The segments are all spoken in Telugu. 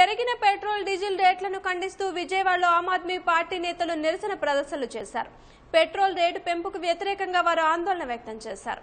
పెరిగిన పెట్రోల్ డీజిల్ రేట్లను ఖండిస్తూ విజయవాడలో ఆమ్ ఆద్మీ పార్టీ నేతలు నిరసన ప్రదర్శనలు చేశారు పెట్రోల్ రేటు పెంపుకు వ్యతిరేకంగా వారు ఆందోళన వ్యక్తం చేశారు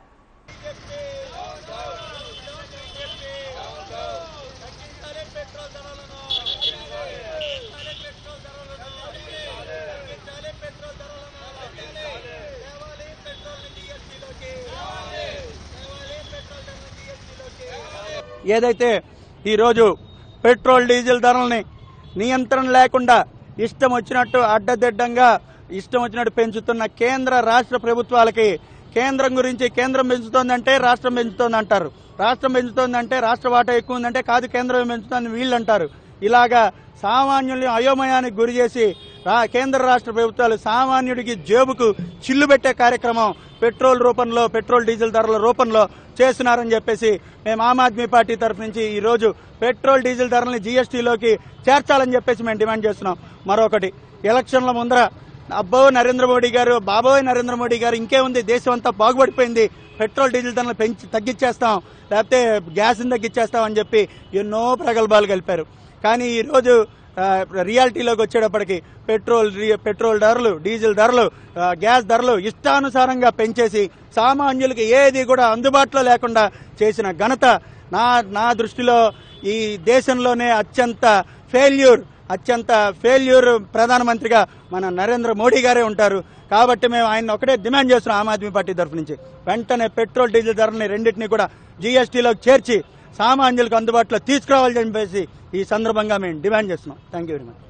ఏదైతే ఈరోజు పెట్రోల్ డీజిల్ ధరల్ని నియంత్రణ లేకుండా ఇష్టం వచ్చినట్టు అడ్డదిడ్డంగా ఇష్టం వచ్చినట్టు పెంచుతున్న కేంద్ర రాష్ట్ర ప్రభుత్వాలకి కేంద్రం గురించి కేంద్రం పెంచుతోందంటే రాష్ట్రం పెంచుతోంది అంటారు రాష్ట్రం పెంచుతోందంటే రాష్ట్ర వాటా ఎక్కువ ఉందంటే కాదు కేంద్రం పెంచుతోంది వీళ్ళు అంటారు ఇలాగా సామాన్యుల్ని అయోమయానికి గురి చేసి రా- కేంద్ర రాష్ట్ర ప్రభుత్వాలు సామాన్యుడికి జేబుకు చిల్లు పెట్టే కార్యక్రమం పెట్రోల్ రూపంలో పెట్రోల్ డీజిల్ ధరల రూపంలో చేస్తున్నారని చెప్పేసి మేము ఆమ్ ఆద్మీ పార్టీ తరఫు నుంచి ఈ రోజు పెట్రోల్ డీజిల్ ధరల్ని జీఎస్టీలోకి చేర్చాలని చెప్పేసి మేము డిమాండ్ చేస్తున్నాం మరొకటి ఎలక్షన్ల ముందర అబ్బో నరేంద్ర మోడీ గారు బాబోయ్ నరేంద్ర మోడీ గారు ఇంకేముంది దేశం అంతా బాగుపడిపోయింది పెట్రోల్ డీజిల్ ధరలు పెంచి తగ్గించేస్తాం లేకపోతే గ్యాస్ని తగ్గించేస్తాం అని చెప్పి ఎన్నో ప్రగల్భాలు కలిపారు కానీ ఈ రోజు ఆ, రియాలిటీలోకి వచ్చేటప్పటికి పెట్రోల్ రి- పెట్రోల్ ధరలు డీజిల్ ధరలు ఆ, గ్యాస్ ధరలు ఇష్టానుసారంగా పెంచేసి సామాన్యులకి ఏది కూడా అందుబాటులో లేకుండా చేసిన ఘనత నా నా దృష్టిలో ఈ దేశంలోనే అత్యంత ఫెయిల్యూర్ అత్యంత ఫెయిల్యూర్ ప్రధానమంత్రిగా మన నరేంద్ర మోడీ గారే ఉంటారు కాబట్టి మేము ఆయన ఒకటే డిమాండ్ చేస్తున్నాం ఆమ్ ఆద్మీ పార్టీ తరఫు నుంచి వెంటనే పెట్రోల్ డీజిల్ ధరని రెండింటినీ కూడా జీఎస్టీలోకి చేర్చి సామాన్యులకు అందుబాటులో తీసుకురావాలని చెప్పేసి ఈ సందర్భంగా మేము డిమాండ్ చేస్తున్నాం థ్యాంక్ యూ వెరీ మచ్